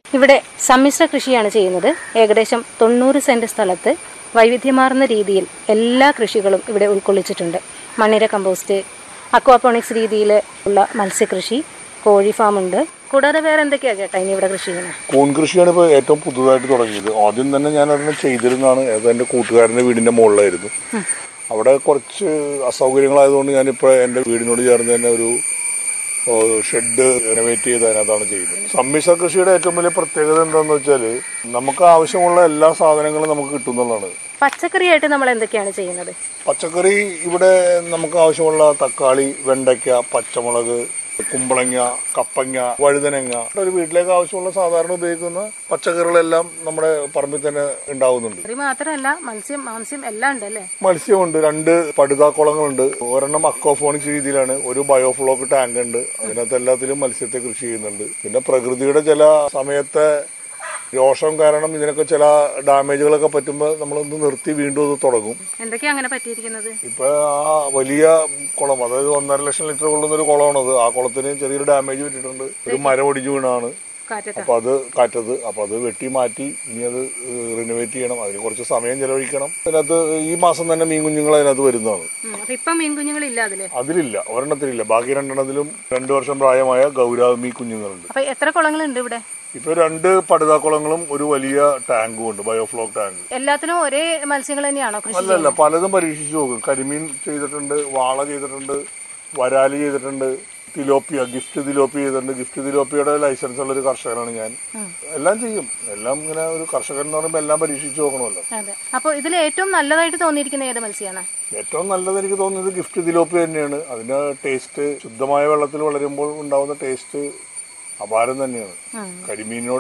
ഇവിടെ സമ്മിശ്ര കൃഷിയാണ് ചെയ്യുന്നത് ഏകദേശം തൊണ്ണൂറ് സെന്റ് സ്ഥലത്ത് വൈവിധ്യമാർന്ന രീതിയിൽ എല്ലാ കൃഷികളും ഇവിടെ ഉൾക്കൊള്ളിച്ചിട്ടുണ്ട് മണ്ണിര കമ്പോസ്റ്റ് അക്വാപോണിക്സ് രീതിയിൽ ഉള്ള മത്സ്യകൃഷി കോഴി ഫാമുണ്ട് കൂടാതെ വേറെ എന്തൊക്കെയാ ചേട്ടാ ഇനി ഇവിടെ കൃഷി ചെയ്യുന്നത് കൂൺ കൃഷിയാണ് ഇപ്പോൾ ഏറ്റവും പുതുതായിട്ട് തുടങ്ങിയത് ആദ്യം തന്നെ ഞാൻ അതിനെ ചെയ്തിരുന്നതാണ് അത് എൻ്റെ കൂട്ടുകാരൻ്റെ വീടിൻ്റെ മുകളിലായിരുന്നു അവിടെ കുറച്ച് അസൗകര്യങ്ങളായതുകൊണ്ട് ഞാനിപ്പോൾ എൻ്റെ വീടിനോട് ചേർന്ന് തന്നെ ഒരു ഷെഡ് റെനോവേറ്റ് ചെയ്ത് അതിനകത്താണ് ചെയ്യുന്നത് സമ്മിശ്ര കൃഷിയുടെ ഏറ്റവും വലിയ പ്രത്യേകത എന്താണെന്ന് വെച്ചാൽ നമുക്ക് ആവശ്യമുള്ള എല്ലാ സാധനങ്ങളും നമുക്ക് കിട്ടുന്നതാണ് പച്ചക്കറിയായിട്ട് നമ്മൾ എന്തൊക്കെയാണ് ചെയ്യുന്നത് പച്ചക്കറി ഇവിടെ നമുക്ക് ആവശ്യമുള്ള തക്കാളി വെണ്ടയ്ക്ക പച്ചമുളക് കുമ്പളങ്ങ കപ്പങ്ങ വഴുതനങ്ങ ഒരു വീട്ടിലേക്ക് ആവശ്യമുള്ള സാധാരണ ഉപയോഗിക്കുന്ന പച്ചക്കറികളെല്ലാം നമ്മുടെ പറമ്പിൽ തന്നെ ഉണ്ടാവുന്നുണ്ട് കറി മാത്രമല്ല മത്സ്യം മാംസ്യം എല്ലാം ഉണ്ട് അല്ലേ മത്സ്യമുണ്ട് രണ്ട് പടുതാക്കുളങ്ങളുണ്ട് ഒരെണ്ണം അക്വാഫോണിക്സ് രീതിയിലാണ് ഒരു ബയോഫ്ലോക്ക് ടാങ്ക് ഉണ്ട് അതിനകത്ത് എല്ലാത്തിലും മത്സ്യത്തെ കൃഷി ചെയ്യുന്നുണ്ട് പിന്നെ പ്രകൃതിയുടെ ചില സമയത്തെ രോഷം കാരണം ഇതിനൊക്കെ ചില ഡാമേജുകളൊക്കെ പറ്റുമ്പോൾ നമ്മളൊന്ന് നിർത്തി വീണ്ടും അത് തുടങ്ങും എന്തൊക്കെയാ അങ്ങനെ പറ്റിയിരിക്കുന്നത് ഇപ്പൊ ആ വലിയ കുളം അതായത് ഒന്നര ലക്ഷം ലിറ്റർ കൊള്ളുന്ന ഒരു കുളമാണത് ആ കുളത്തിന് ചെറിയൊരു ഡാമേജ് പറ്റിയിട്ടുണ്ട് ഒരു മരം ഒടിഞ്ഞു വീണാണ് കാറ്റത്ത് അപ്പൊ അത് കാറ്റത് അപ്പൊ അത് വെട്ടി മാറ്റി ഇനി അത് റിനോവേറ്റ് ചെയ്യണം അതിന് കുറച്ച് സമയം ചെലവഴിക്കണം അതിനകത്ത് ഈ മാസം തന്നെ മീൻ കുഞ്ഞുങ്ങൾ അതിനകത്ത് വരുന്നതാണ് ഉം, അപ്പൊ ഇപ്പം മീൻ കുഞ്ഞുങ്ങളില്ല അതില് അതിലില്ല ഒരെണ്ണത്തിലില്ല ബാക്കി രണ്ടെണ്ണത്തിലും രണ്ടു വർഷം പ്രായമായ ഗൗരാമി കുഞ്ഞുങ്ങളുണ്ട് അപ്പൊ എത്ര കുളങ്ങളുണ്ട് ഇവിടെ ഇപ്പൊ രണ്ട് പടുതാക്കുളങ്ങളും ഒരു വലിയ ടാങ്കും ഉണ്ട് ബയോഫ്ലോക്ക് ടാങ്ക് എല്ലാത്തിനും ഒരേ മത്സ്യങ്ങൾ തന്നെയാണോ കൃഷി അല്ലല്ല പലതും പരീക്ഷിച്ചു നോക്കും കരിമീൻ ചെയ്തിട്ടുണ്ട് വാള ചെയ്തിട്ടുണ്ട് വരാല് ചെയ്തിട്ടുണ്ട് തിലോപ്പിയ ഗിഫ്റ്റ് തിലോപ്പി ചെയ്തിട്ടുണ്ട് ഗിഫ്റ്റ് തിലോപ്പിയുടെ ലൈസൻസ് ഉള്ള ഒരു കർഷകനാണ് ഞാൻ എല്ലാം ചെയ്യും എല്ലാം ഇങ്ങനെ ഒരു കർഷകൻ എന്ന് പറയുമ്പോൾ എല്ലാം പരീക്ഷിച്ചു നോക്കണമല്ലോ അതെ അപ്പൊ ഇതിൽ ഏറ്റവും നല്ലതായിട്ട് തോന്നിയിരിക്കുന്ന ഏത് മത്സ്യമാണ് ഏറ്റവും നല്ലത് എനിക്ക് തോന്നുന്നത് ഗിഫ്റ്റ് തിലോപ്പി തന്നെയാണ് അതിന്റെ ടേസ്റ്റ് ശുദ്ധമായ വെള്ളത്തിൽ വളരുമ്പോൾ ഉണ്ടാവുന്ന ടേസ്റ്റ് അപാരം തന്നെയാണ് കരിമീനിനോട്